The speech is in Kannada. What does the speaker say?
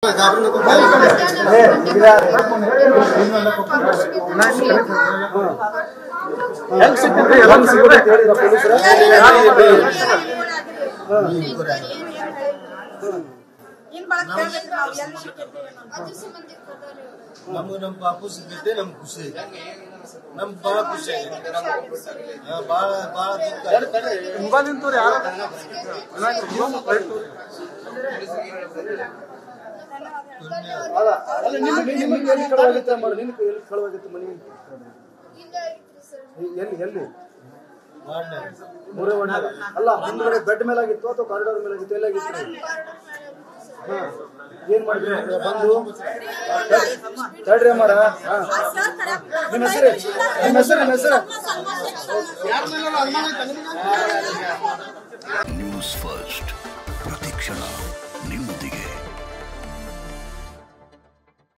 ಹೆಂಗ್ ಸಿಕ್ಕಿದ್ರಿ ಹೆಂಗ್ ಸಿಗೋದು ಅಂತ ಹೇಳಿದ್ರ ಪೊಲೀಸರ ಇನ್ ಬಳಕ ಕೇಳ್ಬೇಕು ನಾವು ಎಲ್ಲಿ ಸಿಕ್ಕಿದ್ವಿ ನಮ್ಗೆ ನಮ್ಮ ಪಾಪು ಸಿಕ್ಕೈತೆ ನಮ್ಗೆ ಖುಷಿ ಐತೆ ನಮ್ಗೆ ಭಾಳ ಖುಷಿ ಆಗೈತೆ ಹಾ, ಭಾಳ ಭಾಳ ದುಃಖ ಆಗೈತೆ. ಮೊಬೈಲ್ ನಿಂತವ್ರು ಯಾರು ಅಲ್ಲ ಅಲ್ಲ ನಿಮ್ಗೆ ನಿಮ್ಗೆ ಎಲ್ಲಿ ಕಳವಾಗಿತ್ತೆ ಅಮ್ಮ ನಿನ್ ಎಲ್ಲಿ ಕಳವಾಗಿತ್ತು ಮನೆ ಎಲ್ಲಿ ಎಲ್ಲಿ ಮಾಡ್ದೆ. ಮೂರೇ ಒಣ ಅಲ್ಲ ಮುಂದ್ಗಡೆ ಬೆಡ್ ಮೇಲಾಗಿತ್ತು ಅಥವಾ ಕಾರಿಡಾರ್ ಮೇಲಾಗಿತ್ತು ಎಲ್ಲಾಗಿತ್ತು ಹಾ ಏನ್ ಮಾಡಿದ್ರಿ ಬಂದು ತಡ್ರಿ ಅಮ್ಮಾರ ಹಾ ನಿಮ್ಮ ಹೆಸರು ನಿಮ್ಮ ಹೆಸರು ನಿಮ್ಮ ಹೆಸರು ಸಲ್ಮಾನ್ ಶೇಖ್ ಸಲ್ಮಾನ್ ನ್ಯೂಸ್ ಫಸ್ಟ್